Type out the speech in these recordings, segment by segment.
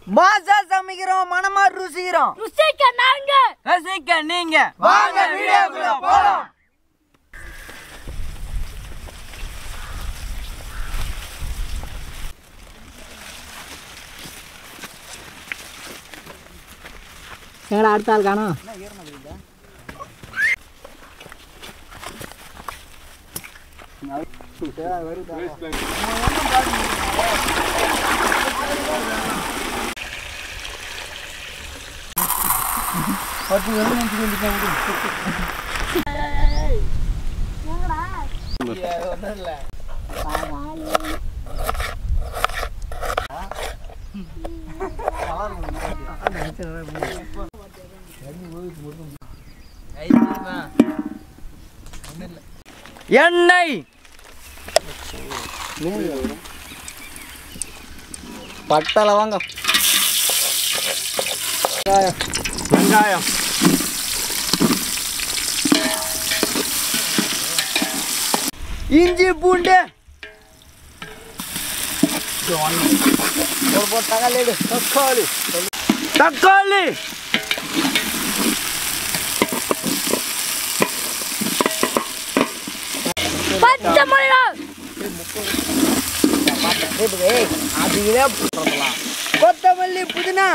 மாசா சமைக்கிறோம் மனமா ருசிக்கிறோம் ருசிக்க நாங்க ரசிக்க நீங்க வாங்க வீடியோக்குள்ள போலாம் எங்கடா அடுத்த ஆள் காணோம் எண்ணெய் பட்டலை வாங்க வெங்காயம் இஞ்சி பூண்டு தக்காளி தக்காளி பச்சை மிளகா கொத்தமல்லி புதினா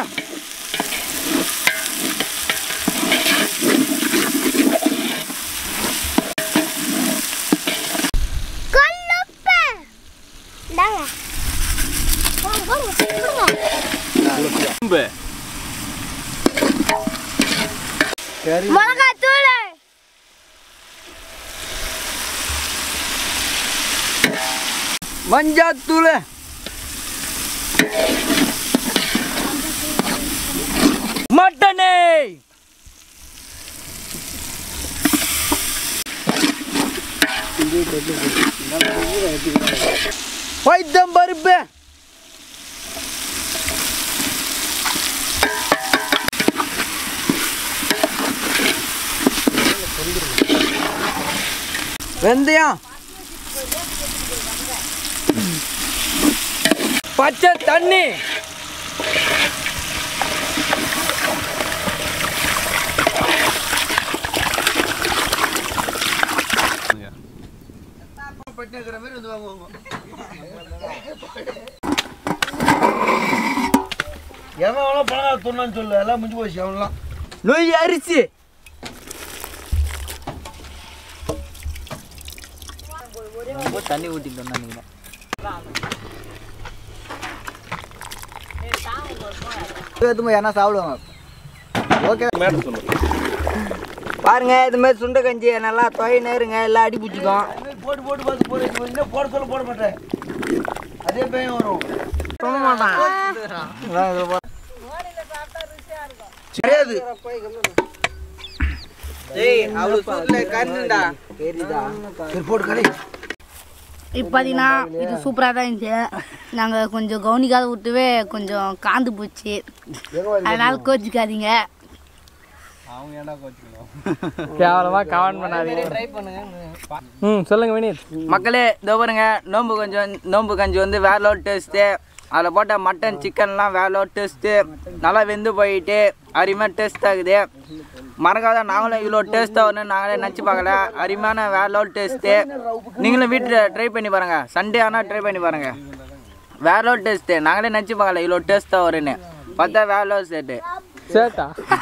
கல்லுப்பு இந்தாங்க போங்க போங்க போங்க பூம்பு மிளகாய் தூள் மஞ்சாத்தூள் மட்டனே பைத்தம் பருப்பு வெந்தயம் பச்சை தண்ணி எவன் எவ்வளோ பணம் சொன்னான்னு சொல்லு எல்லாம் முடிஞ்சு போச்சு அவன்லாம் நொய் அரிசி தண்ணி ஊற்றிட்டு வந்தாங்க என்ன சாப்பிடுவாங்க ஓகே மேடம் சொல்லு பாருங்க இது மாதிரி சுண்டை கஞ்சி நல்லா தொகை நேருங்க எல்லாம் அடி பிடிச்சிக்கும் போட்டு போட்டு பார்த்து போறேன் இவன் இன்னும் போட சொல்ல போட மாட்டேன் அதே பையன் வரும் கிடையாது சரி போட்டு கடை இப்போ பார்த்தீங்கன்னா இது சூப்பராக தான் இருந்துச்சு நாங்கள் கொஞ்சம் கவனிக்காத விட்டுவே கொஞ்சம் காந்து போச்சு அதனால கோச்சிக்காதீங்க கேவலமா கமெண்ட் பண்ணாதீங்க ம் சொல்லுங்க வினீத் மக்களே இதோ பாருங்க நோம்பு கொஞ்சம் நோம்பு கஞ்சி வந்து வேற லோட் டேஸ்ட்டு அதில் போட்ட மட்டன் சிக்கன்லாம் வேற லோட் டேஸ்ட்டு நல்லா வெந்து போயிட்டு அருமையாக டேஸ்ட் ஆகுது மறக்காத நாங்களும் இவ்வளோ டேஸ்ட்டாக வரணும் நாங்களே நினச்சி பார்க்கல அருமையான வேற லோட் டேஸ்ட்டு நீங்களும் வீட்டில் ட்ரை பண்ணி பாருங்கள் சண்டே ஆனால் ட்ரை பண்ணி பாருங்கள் வேற லோட் டேஸ்ட்டு நாங்களே நினச்சி பார்க்கல இவ்வளோ டேஸ்ட்டாக வரும்னு பார்த்தா வேற லோட் செட்டு சேட்டா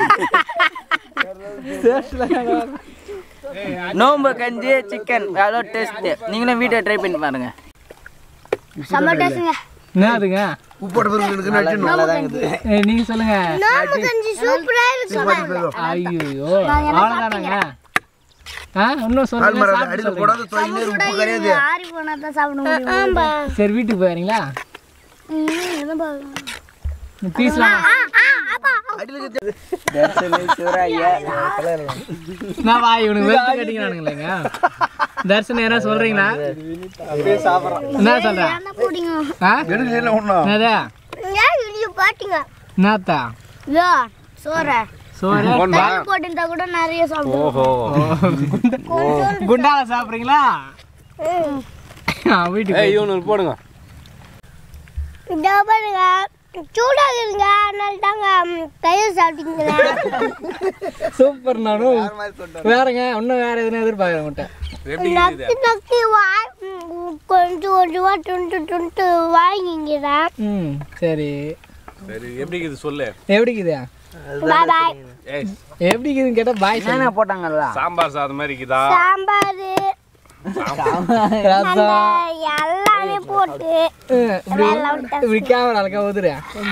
நோம்பு கஞ்சி சிக்கன் வேற லோட் டேஸ்ட்டு நீங்களும் வீட்டை ட்ரை பண்ணி பாருங்கள் செம்ம டேஸ்ட்டுங்க என்னதுங்க உப்பு போட்ட பிறகு எனக்கு நடிச்சணும் ஏய், நீங்க சொல்லுங்க நோம்பு கஞ்சி சூப்பராக இருக்கு ஐயோ அவ்வளோதானாங்க ஆ இன்னும் சொல்லுங்க மரம் சாப்பிட்டு அடியில் சொல்லுங்க. போடாத தொலை நேரம் உப்பு கிடையாது ஆறி போனால் தான் சாப்பிட முடியும் சரி வீட்டுக்கு போயிறீங்களா பீஸ்லாம் நான் வா இவனுக்கு வெளுத்து கட்டிக்கிறானுங்களேங்க தர்ஷன் யாரா சொல்றீங்களா என்ன சொல்ற ஆ எனக்கு இல்லை ஒன்றும் என்னது ஏன் வீடியோ பாட்டிங்க என்னத்தா யோ சோற சோறு தயிர் போட்டிருந்தா கூட நிறைய சாப்பிடுவோம் ஓஹோ குண்டால சாப்பிட்றீங்களா வீட்டுக்கு ஏய் இவனுக்கு போடுங்க இதோ பாருங்க சூடாக இருங்க அதனால தாங்க தயிர் சாப்பிட்டீங்களா சூப்பர் நானும் வேறங்க இன்னும் வேற எதுனா எதிர்பார்க்குறேன் உங்கள்கிட்ட நக்கி நக்கி வாய் ம், கொஞ்சம் கொஞ்சமா துண்டு துண்டு வாங்கிங்கிறேன் ம் சரி சரி எப்படி இது சொல்லு எப்படி இருக்குதா பாய் பாய் ஏய் எப்படி இருக்குதுன்னு கேட்டால் பாய் என்னென்ன போட்டாங்கல்ல சாம்பார் சாதம் மாதிரி இருக்குதா சாம்பார் அந்த எல்லாமே போட்டு இப்படி இப்படி கேமரா அழகா ஊதுற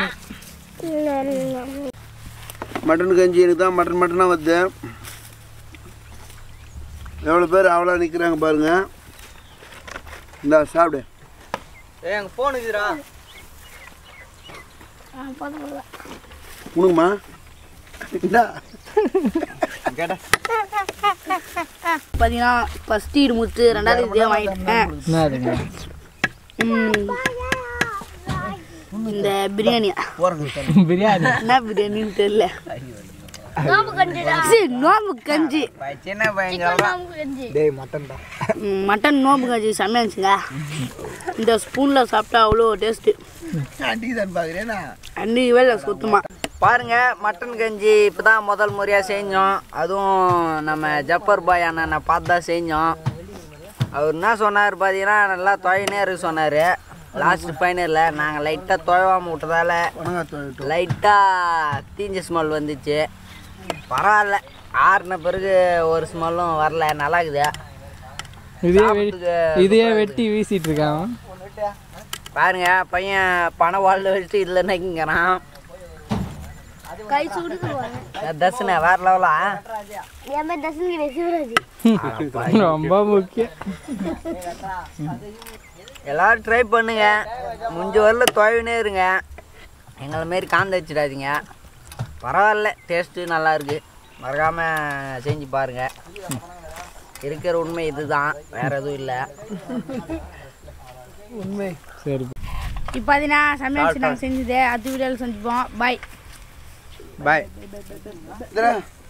மட்டன் கஞ்சி எனக்கு தான் மட்டன் மட்டனாக வருது எவ்வளோ பேர் அவ்வளோ நிற்கிறாங்க பாருங்க இந்தா சாப்பிடு ஏய் எங்கள் ஃபோன் இருக்குதுடா உனக்குமா இந்தா பார்த்தீங்கன்னா ஃபஸ்ட் ஈடு முத்து ரெண்டாவது இதே வாங்கிட்டேன் என்னதுங்க ம். இந்த பிரியாணி பிரியாணி என்ன பிரியாணின்னு தெரியல சரி, நோம்பு கஞ்சி சின்ன பையன் சொல்கிறான் ம், மட்டன் நோம்பு கஞ்சி செம்மையா இருந்துச்சுங்க இந்த ஸ்பூனில் சாப்பிட்டா அவ்வளோ டேஸ்ட்டு அன்றைக்கி வேலை சுத்தமாக பாருங்க மட்டன் கஞ்சி இப்போ தான் முதல் முறையாக செஞ்சோம் அதுவும் நம்ம ஜப்பர் பாய் அண்ணனை பார்த்து தான் செஞ்சோம் அவர் என்ன சொன்னார் பார்த்தீங்கன்னா நல்லா துவைனே இருக்க சொன்னார் லாஸ்ட் ஃபைனலில் நாங்கள் லைட்டாக துவைவாம விட்டதால லைட்டாக தீஞ்ச ஸ்மெல் வந்துச்சு பரவாயில்ல ஆறின பிறகு ஒரு ஸ்மெல்லும் வரல நல்லா இருக்குது இதே வெ- இதே வெட்டி வீசிட்டு இருக்கான் பாருங்க பையன் பண வாழ்ல வச்சுட்டு இதில் நிற்கிறான் கை சுடுக்குவாங்க தர்ஷன வேற லெவலா என் பேர் தசமிக்கு சிவராஜ் ரொம்ப முக்கியம் எல்லாரும் ட்ரை பண்ணுங்க முடிஞ்ச வரல துவைவினே இருங்க எங்களை மாரி காந்த வச்சிடாதீங்க பரவாயில்ல டேஸ்ட்டு நல்லா இருக்கு மறக்காம செஞ்சு பாருங்க இருக்கிற உண்மை இதுதான் வேற எதுவும் இல்லை சரி இப்போ பார்த்தீங்கன்னா சமையல் நாங்கள் செஞ்சது அது வீடியோவில் செஞ்சுப்போம் பாய் பாய் இந்தா